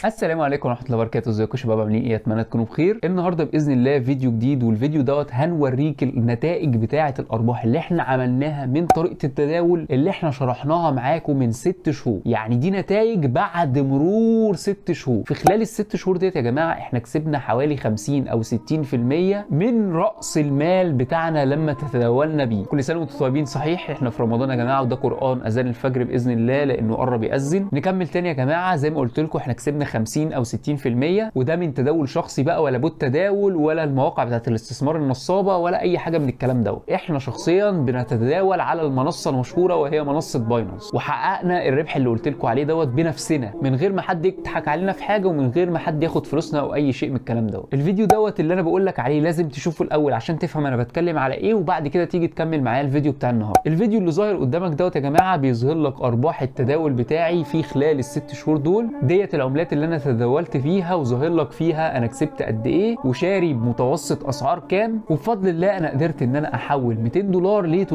السلام عليكم ورحمه الله وبركاته ازيكم يا شباب عاملين ايه اتمنى تكونوا بخير النهارده باذن الله فيديو جديد والفيديو دوت هنوريك النتائج بتاعه الارباح اللي احنا عملناها من طريقه التداول اللي احنا شرحناها معاكم من ست شهور يعني دي نتائج بعد مرور ست شهور في خلال الست شهور ديت يا جماعه احنا كسبنا حوالي 50 او 60% من راس المال بتاعنا لما تداولنا بيه كل سنه وانتم طيبين صحيح احنا في رمضان يا جماعه وده قران اذان الفجر باذن الله لانه قرب ياذن نكمل تاني يا جماعه زي ما قلت لكم احنا كسبنا 50 او 60% وده من تداول شخصي بقى ولا بوت تداول ولا المواقع بتاعت الاستثمار النصابه ولا اي حاجه من الكلام دوت احنا شخصيا بنتداول على المنصه المشهوره وهي منصه باينانس وحققنا الربح اللي قلت لكم عليه دوت بنفسنا من غير ما حد يضحك علينا في حاجه ومن غير ما حد ياخد فلوسنا او اي شيء من الكلام دوت الفيديو دوت اللي انا بقول لك عليه لازم تشوفه الاول عشان تفهم انا بتكلم على ايه وبعد كده تيجي تكمل معايا الفيديو بتاع النهارده الفيديو اللي ظاهر قدامك دوت يا جماعه بيظهر لك ارباح التداول بتاعي في خلال الست شهور دول ديت العملات اللي انا تداولت فيها وظاهر لك فيها انا كسبت قد ايه وشاري بمتوسط اسعار كام وبفضل الله انا قدرت ان انا احول 200 دولار ل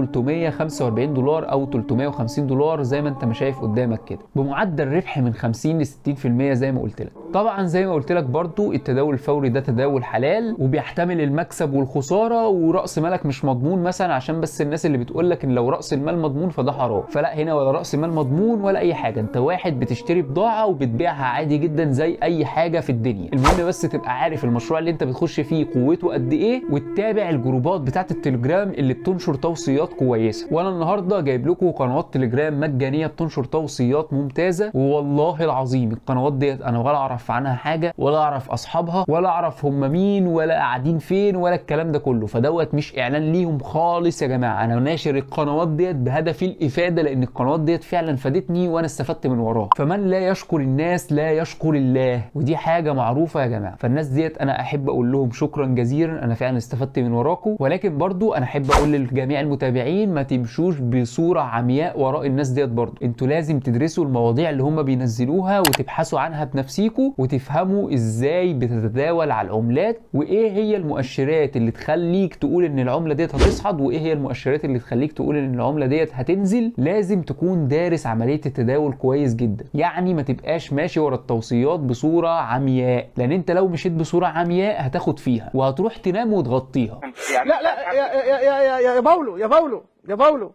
345 دولار او 350 دولار زي ما انت ما شايف قدامك كده بمعدل ربح من 50 ل 60% زي ما قلت لك طبعا زي ما قلت لك برضو التداول الفوري ده تداول حلال وبيحتمل المكسب والخساره وراس مالك مش مضمون مثلا عشان بس الناس اللي بتقول لك ان لو راس المال مضمون فده حرام فلا هنا ولا راس مال مضمون ولا اي حاجه انت واحد بتشتري بضاعه وبتبيعها عادي جدا زي اي حاجه في الدنيا المهم بس تبقى عارف المشروع اللي انت بتخش فيه قوته قد ايه وتتابع الجروبات بتاعت التليجرام اللي بتنشر توصيات كويسه وانا النهارده جايب لكم قنوات تليجرام مجانيه بتنشر توصيات ممتازه والله العظيم القنوات ديت انا ولا اعرف عنها حاجه ولا اعرف اصحابها ولا اعرف هم مين ولا قاعدين فين ولا الكلام ده كله فدوت مش اعلان ليهم خالص يا جماعه انا ناشر القنوات ديت بهدف الافاده لان القنوات ديت فعلا فادتني وانا استفدت من وراها فمن لا يشكر الناس لا يشكر الله ودي حاجه معروفه يا جماعه فالناس ديت انا احب اقول لهم شكرا جزيلا انا فعلا استفدت من وراكم ولكن برضو انا احب اقول لجميع المتابعين ما تمشوش بصوره عمياء وراء الناس ديت برضو انتوا لازم تدرسوا المواضيع اللي هم بينزلوها وتبحثوا عنها بنفسيكم وتفهموا ازاي بتتداول على العملات وايه هي المؤشرات اللي تخليك تقول ان العمله ديت هتصعد وايه هي المؤشرات اللي تخليك تقول ان العمله ديت هتنزل لازم تكون دارس عمليه التداول كويس جدا يعني ما تبقاش ماشي ورا التوصيات بصوره عمياء لان انت لو مشيت بصوره عمياء هتاخد فيها وهتروح تنام وتغطيها لا لا يا يا يا يا يا باولو يا باولو يا باولو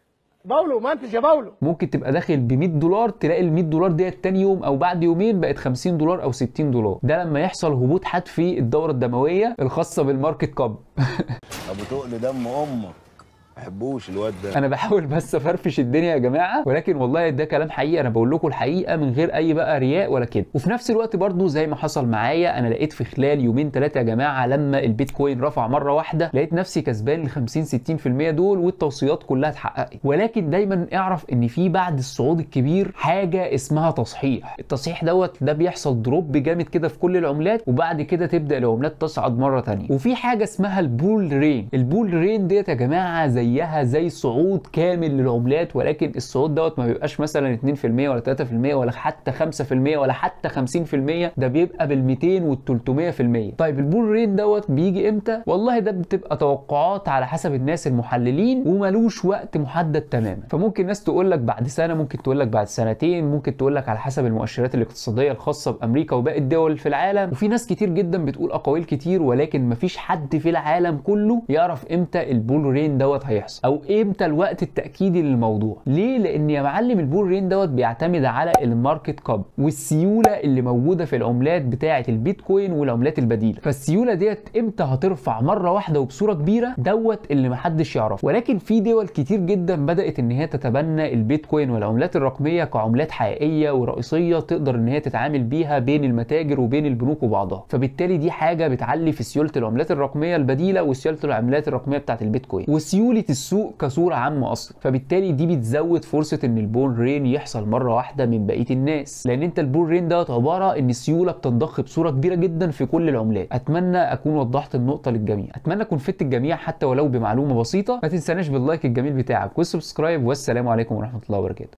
باولو منتج يا باولو ممكن تبقى داخل ب 100 دولار تلاقي ال 100 دولار ديت تاني يوم او بعد يومين بقت 50 دولار او 60 دولار ده لما يحصل هبوط حاد في الدوره الدمويه الخاصه بالماركت كاب ابو تقل دم امك ما بحبوش الواد ده انا بحاول بس افرفش الدنيا يا جماعه ولكن والله ده كلام حقيقي انا بقول لكم الحقيقه من غير اي بقى رياء ولا كده وفي نفس الوقت برضو زي ما حصل معايا انا لقيت في خلال يومين ثلاثه يا جماعه لما البيتكوين رفع مره واحده لقيت نفسي كسبان ال 50 60% دول والتوصيات كلها اتحققت ولكن دايما اعرف ان في بعد الصعود الكبير حاجه اسمها تصحيح التصحيح دوت ده بيحصل دروب جامد كده في كل العملات وبعد كده تبدا العملات تصعد مره ثانيه وفي حاجه اسمها البول رين البول رين ديت يا جماعه زيها زي صعود كامل للعملات ولكن الصعود دوت ما بيبقاش مثلا 2% ولا 3% ولا حتى 5% ولا حتى 50% ده بيبقى بال 200 وال 300% طيب البول رين دوت بيجي امتى والله ده بتبقى توقعات على حسب الناس المحللين وملوش وقت محدد تماما فممكن ناس تقول لك بعد سنه ممكن تقول لك بعد سنتين ممكن تقول لك على حسب المؤشرات الاقتصاديه الخاصه بامريكا وباقي الدول في العالم وفي ناس كتير جدا بتقول اقاويل كتير ولكن مفيش حد في العالم كله يعرف امتى البول رين دوت هيحصل او امتى الوقت التاكيدي للموضوع ليه لان يا معلم البول رين دوت بيعتمد على الماركت كاب والسيوله اللي موجوده في العملات بتاعه البيتكوين والعملات البديله فالسيوله ديت امتى هترفع مره واحده وبصوره كبيره دوت اللي محدش يعرفه ولكن في دول كتير جدا بدات ان هي تتبنى البيتكوين والعملات الرقميه كعملات حقيقيه ورئيسيه تقدر ان هي تتعامل بيها بين المتاجر وبين البنوك وبعضها فبالتالي دي حاجه بتعلي في سيوله العملات الرقميه البديله وسيوله العملات الرقميه بتاعه البيتكوين وسيوله السوق كصوره عامه اصلا فبالتالي دي بتزود فرصه ان البول رين يحصل مره واحده من بقيه الناس لان انت البول رين دوت عباره ان السيوله بتنضخ بصوره كبيره جدا في كل العملات اتمنى اكون وضحت النقطه للجميع اتمنى اكون فدت الجميع حتى ولو بمعلومه بسيطه ما تنساناش باللايك الجميل بتاعك والسبسكرايب والسلام عليكم ورحمه الله وبركاته